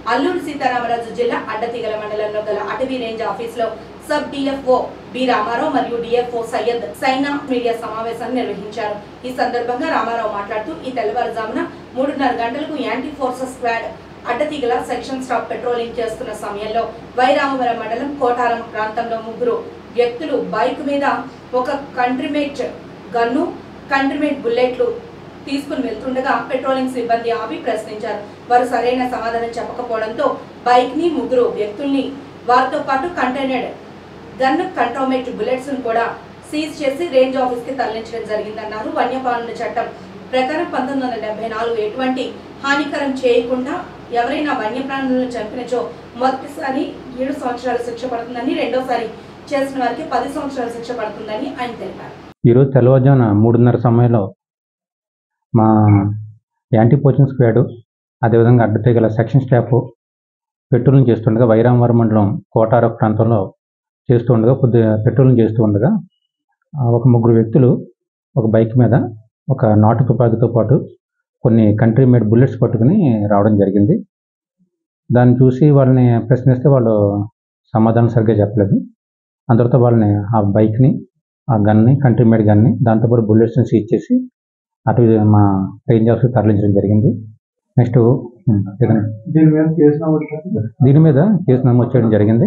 అల్లూరు సీతారామరాజు జిల్లా అడ్డతీగల మండలంలో గల అటవీ రేంజ్ ఆఫీసులో సబ్ డిఎఫ్ఓ బి రామారావు మరియు డిఎఫ్ఓ సయ్యద్ సైనా మీడియా సమావేశాన్ని నిర్వహించారు ఈ సందర్భంగా రామారావు మాట్లాడుతూ ఈ తెల్లవారుజామున మూడున్నర గంటలకు anti forces squad Addateegala section staff patrolling చేస్తున్న సమయంలో వైరామవరం మండలం కోటారం ప్రాంతంలో ముగ్గురు వ్యక్తులు బైక్ మీద ఒక కంట్రీమేట్ గన్ను కంట్రీమేట్ బుల్లెట్లు తీసుకుని వెళ్తుండగా పెట్రోలింగ్ సిబ్బంది ఆపి ప్రశ్నించారు వారు సరైన సమాధానం చెప్పకపోవడంతో బైక్ ని ముగ్గురు వ్యక్తుల్ని వారితో పాటు కంటైనర్ గన్ కంట్రోమేట్ బుల్లెట్స్ ను కూడా సీజ్ చేసి రేంజ్ ఆఫీస్ కి తరలించడం జరిగిందన్నారు వన్యప్రాణుల చట్టం ప్రకారం పంతొమ్మిది వందల డెబ్బై నాలుగు ఎటువంటి హానికరం చేయకుండా ఎవరైనా వన్యప్రాణులను చంపినచో మొదటిసారి ఏడు సంవత్సరాల శిక్ష పడుతుందని రెండోసారి చేసిన వారికి పది సంవత్సరాల శిక్ష పడుతుందని ఆయన తెలిపారు ఈరోజు తెల్లవారుజామున మూడున్నర సమయంలో మా యాంటీ పోచింగ్ స్క్వాడ్ అదేవిధంగా అడ్డతీగల సెక్షన్ స్టాఫ్ పెట్రోలింగ్ చేస్తుండగా వైరామవరం మండలం కోటార ప్రాంతంలో చేస్తూ ఉండగా కొద్దిగా పెట్రోలింగ్ చేస్తూ ఉండగా ఆ, ఒక ముగ్గురు వ్యక్తులు ఒక బైక్ మీద ఒక నాటు తుపాకీతో పాటు కొన్ని కంట్రీ మేడ్ బుల్లెట్స్ పట్టుకుని రావడం జరిగింది దాన్ని చూసి వాళ్ళని ప్రశ్నిస్తే వాళ్ళు సమాధానం సరిగ్గా చెప్పలేదు అందరితో వాళ్ళని ఆ బైక్ని ఆ గన్ని కంట్రీ మేడ్ గన్ని దాంతోపాటు బుల్లెట్స్ని సీజ్ చేసి అటు మా రేంజ్ ఆఫీస్కి తరలించడం జరిగింది నెక్స్ట్ ఉమ్, ఇక- దీని మీద కేసు నమోదు చేసి దీని మీద కేసు నమోదు చేయడం జరిగింది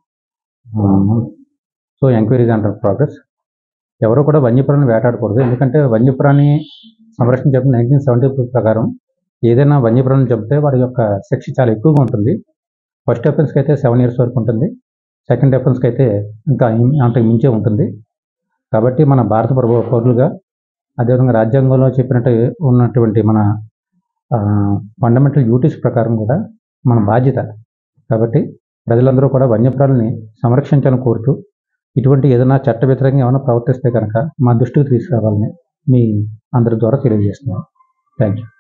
సో ఎంక్వైరీస్ అండర్ ప్రోగ్రెస్ ఎవరు కూడా వన్యప్రాణి వేటాడకూడదు ఎందుకంటే వన్యప్రాణి సంరక్షణ చట్టం నైన్టీన్ సెవెంటీ ప్రకారం ఏదైనా వన్యప్రాణి చెబితే వాడి యొక్క శిక్ష చాలా ఎక్కువగా ఉంటుంది ఫస్ట్ అఫెన్స్కి అయితే సెవెన్ ఇయర్స్ వరకు ఉంటుంది సెకండ్ అఫెన్స్కి అయితే ఇంకా ఇం- అంతకు మించే ఉంటుంది కాబట్టి మన భారత పౌర- పౌరులుగా అదేవిధంగా రాజ్యాంగంలో చెప్పినట్టు ఉన్నటువంటి మన ఫండమెంటల్ డ్యూటీస్ ప్రకారం కూడా మన బాధ్యత కాబట్టి ప్రజలందరూ కూడా వన్యప్రాణుల్ని సంరక్షించాలని కోరుతూ ఇటువంటి ఏదైనా చట్ట వ్యతిరేకంగా ఏమైనా ప్రవర్తిస్తే కనుక మా దృష్టికి తీసుకురావాలని మీ అందరి ద్వారా తెలియజేస్తున్నాను థ్యాంక్ యూ